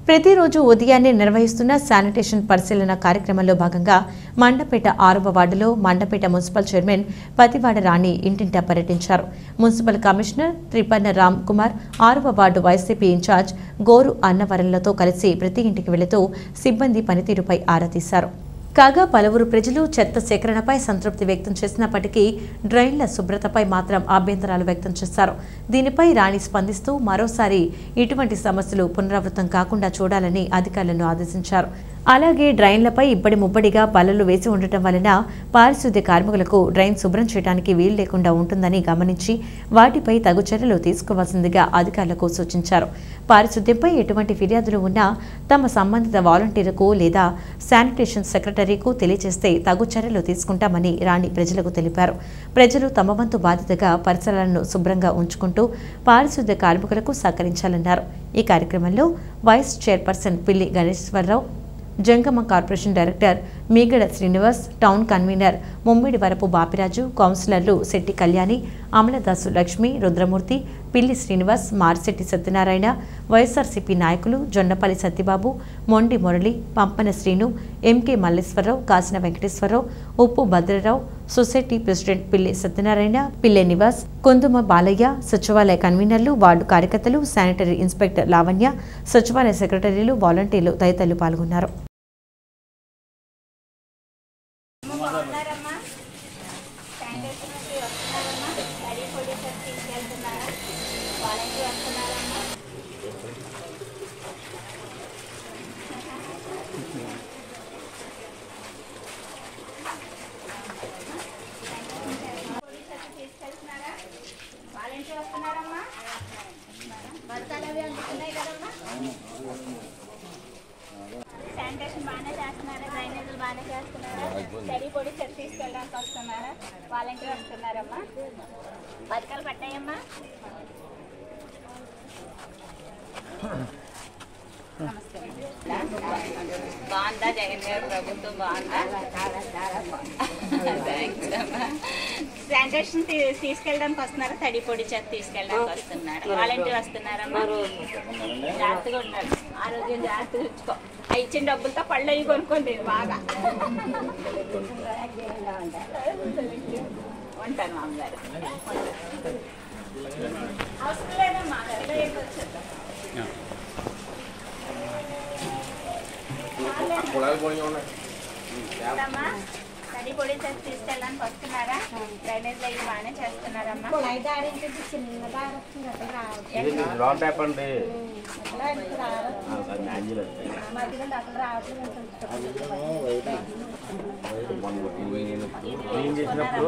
ప్రతిరోజు ఉదయాన్నే నిర్వహిస్తున్న శానిటేషన్ పరిశీలన కార్యక్రమంలో భాగంగా మండపేట ఆరవ వార్డులో మండపేట మున్సిపల్ చైర్మన్ పతివాడ రాణి ఇంటింటా పర్యటించారు మున్సిపల్ కమిషనర్ త్రిపన్న రామ్ కుమార్ ఆరవ వార్డు వైసీపీ ఇన్ఛార్జ్ గోరు అన్నవరంలతో కలిసి ప్రతి ఇంటికి వెళుతూ సిబ్బంది పనితీరుపై ఆరా తీశారు కాగా పలువురు ప్రజలు చెత్త సేకరణపై సంతృప్తి వ్యక్తం చేసినప్పటికీ డ్రైన్ల శుభ్రతపై మాత్రం అభ్యంతరాలు వ్యక్తం చేశారు దీనిపై రాణి స్పందిస్తూ మరోసారి ఇటువంటి సమస్యలు పునరావృతం కాకుండా చూడాలని అధికారులను ఆదేశించారు అలాగే డ్రైన్లపై ఇబ్బడి ముబ్బడిగా బల్లలు వేసి ఉండటం వలన పారిశుద్ధ్య కార్మికులకు డ్రైన్ శుభ్రం చేయడానికి వీలు లేకుండా ఉంటుందని గమనించి వాటిపై తగు చర్యలు తీసుకోవాల్సిందిగా అధికారులకు సూచించారు పారిశుద్ధ్యంపై ఎటువంటి ఫిర్యాదులు ఉన్నా తమ సంబంధిత వాలంటీర్కు లేదా శానిటేషన్ సెక్రటరీకు తెలియజేస్తే తగు చర్యలు తీసుకుంటామని రాణి ప్రజలకు తెలిపారు ప్రజలు తమ వంతు బాధ్యతగా పరిసరాలను శుభ్రంగా ఉంచుకుంటూ పారిశుద్ధ్య కార్మికులకు సహకరించాలన్నారు ఈ కార్యక్రమంలో వైస్ చైర్పర్సన్ పిల్లి గణేశ్వరరావు జంగమ corporation director Meegada Srinivas town convener Mummidi Varapu Bapiraju కౌన్సిలర్లు శెట్టి కళ్యాణి అమలదాసు లక్ష్మి రుద్రమూర్తి పిల్లి శ్రీనివాస్ మారిశెట్టి సత్యనారాయణ వైఎస్ఆర్సీపీ నాయకులు జొన్నపల్లి సత్యబాబు మొండి మురళి పంపన శ్రీను ఎంకే మల్లేశ్వరరావు కాసిన వెంకటేశ్వరరావు ఉప్పు భద్రరావు సొసైటీ ప్రెసిడెంట్ పిల్లి సత్యనారాయణ పిల్లె నివాస్ కొందుమ బాలయ్య సచివాలయ కన్వీనర్లు వార్డు కార్యకర్తలు శానిటరీ ఇన్స్పెక్టర్ లావణ్య సచివాలయ సెక్రటరీలు వాలంటీర్లు తదితరులు పాల్గొన్నారు బాగున్నారమ్మా శానిటేషన్కి వస్తున్నారమ్మా స్టడీ పొల్యూషన్ తీసుకెళ్తున్నారా వాలంటీర్ వస్తున్నారమ్మా పోలీసులకు తీసుకెళ్తున్నారా వాలంటీర్ వస్తున్నారమ్మా బతకాలు అవి అందుతున్నాయి కదమ్మా శానిటేషన్ బాగానే చేస్తున్నారా డ్రైనేజీలు బాగానే చేస్తున్నారా స్టడీ పొడి చెత్త తీసుకెళ్ళడానికి వస్తున్నారా వాలంటీర్ వస్తున్నారమ్మా బతకాలు పట్టాయమ్మా బాగుందా జగన్ గారి ప్రభుత్వం బాగుందా థ్యాంక్స్ అమ్మా శానిటేషన్ తీ- తీసుకెళ్ళడానికి వస్తున్నారా తడి పొడి చెత్త తీసుకెళ్ళడానికి వస్తున్నారా వాలంటీర్ వస్తున్నారమ్మా జాగ్రత్తగా ఉండాలి ఆరోగ్యం జాగ్రత్తగా ఉంచుకో ఆ ఇచ్చిన డబ్బులతో పళ్ళు అవి కొనుక్కోండి బాగా ఉంటాను మామగారు అవసరం లేదమ్మా అక్కడ ఏం వచ్చేద్దాం ఏంటమ్మా? తడి పొడి చేసి తీసుకెళ్ళడానికి వస్తున్నారా డ్రైనేజ్ అవి బాగానే చేస్తున్నారమ్మా రాడ్ ట్యాప్ అండి క్లీన్ చేసినప్పుడు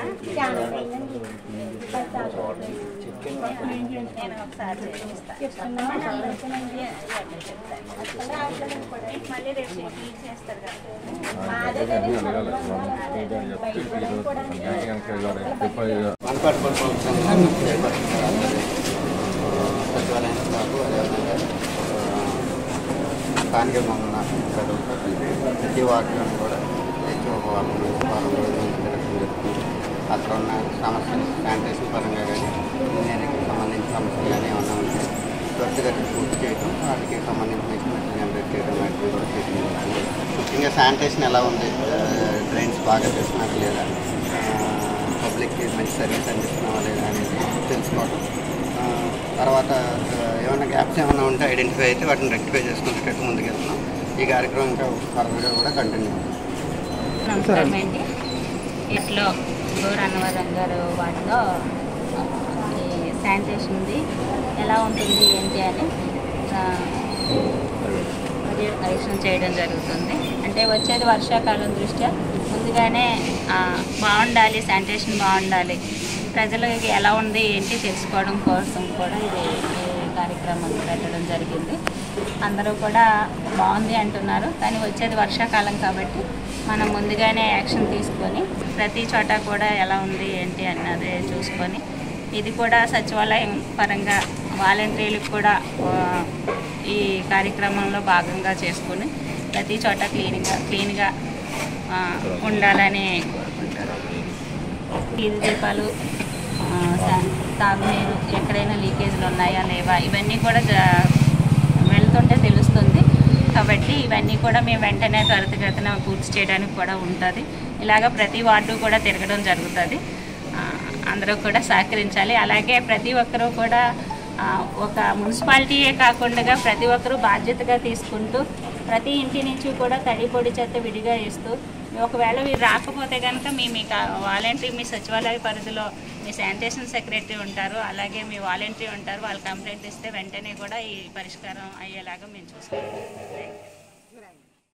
నేను ఒకసారి చేస్తాను మళ్ళీ రేపు క్లీన్ చేస్తారు కదా వనపాటి పడిపోతుంది సచివాలయం స్టాఫ్ అదేవిధంగా ఆ, స్థానిక మమ్మల్ని చదువుతూ ప్రతి వార్డులో కూడా ప్రతి ఒక వారం రోజు వారం రోజుల నుంచి తిరగడం జరుగుతుంది అక్కడ ఉన్న సమస్యలు శానిటేషన్ పరంగా కానీ ఇంజనీరింగ్కి సంబంధించిన సమస్యలు కానీ ఏమన్నా ఉంటే త్వరితగతిన పూర్తి చేయడం వాటికి సంబంధించిన ఎస్టిమేట్లు జనరేట్ చేయడం లాంటివి కూడా చేయడం జరుగుతుంది ముఖ్యంగా శానిటేషన్ ఎలా ఉంది డ్రైన్స్ బాగా చేస్తున్నారా లేదా పబ్లిక్కి మంచి సర్వీస్ అందిస్తున్నావా లేదా అనేది తెలుసుకోవడం ఆ, తర్వాత ఆ, ఏమైనా గ్యాప్స్ ఏమైనా ఉంటే ఐడెంటిఫై అయితే వాటిని రెక్టిఫై చేసుకునేటట్టు ముందుకెళ్తున్నాం ఈ కార్యక్రమం ఇంకా ఫర్దర్గా కూడా కంటిన్యూ నమస్కారం అండి ఇట్లో గోరు అన్నవరం గారు వాటిలో ఈ శానిటేషన్ ఉంది ఎలా ఉంటుంది ఏంటి అని ఆ, పర్యవేక్షణ చేయడం జరుగుతుంది అంటే వచ్చేది వర్షాకాలం దృష్ట్యా ముందుగానే ఆ, బాగుండాలి శానిటేషన్ బాగుండాలి ప్రజలకి ఎలా ఉంది ఏంటి తెలుసుకోవడం కోసం కూడా ఇది ఈ కార్యక్రమం పెట్టడం జరిగింది అందరూ కూడా బాగుంది అంటున్నారు కానీ వచ్చేది వర్షాకాలం కాబట్టి మనం ముందుగానే యాక్షన్ తీసుకొని ప్రతి చోట కూడా ఎలా ఉంది ఏంటి అన్నది చూసుకొని ఇది కూడా సచివాలయం పరంగా వాలంటీర్లకు కూడా ఆ, ఈ కార్యక్రమంలో భాగంగా చేసుకొని ప్రతి చోట క్లీన్గా క్లీన్గా ఆ, ఉండాలని కోరుకుంటారు వీధి దీపాలు ఆ, సా- తాగునీరు ఎక్కడైనా లీకేజ్లు ఉన్నాయా లేవా ఇవన్నీ కూడా జా- వెళ్తుంటే తెలుస్తుంది కాబట్టి ఇవన్నీ కూడా మేము వెంటనే త్వరితగతిన పూర్తి చేయడానికి కూడా ఉంటుంది ఇలాగ ప్రతి వార్డు కూడా తిరగడం జరుగుతుంది ఆ, అందరూ కూడా సహకరించాలి అలాగే ప్రతి ఒక్కరూ కూడా ఆ, ఒక మున్సిపాలిటీయే కాకుండా ప్రతి ఒక్కరూ బాధ్యతగా తీసుకుంటూ ప్రతి ఇంటి నుంచి కూడా తడి పొడి చెత్త విడిగా ఇస్తూ ఒకవేళ మీరు రాకపోతే కనుక మీ మీ వాలంటరీ మీ సచివాలయ పరిధిలో మీ శానిటేషన్ సెక్రటరీ ఉంటారు అలాగే మీ వాలంటరీ ఉంటారు వాళ్ళు కంప్లైంట్ ఇస్తే వెంటనే కూడా ఈ పరిష్కారం అయ్యేలాగా మేము చూసుకుంటాం థ్యాంక్ యూ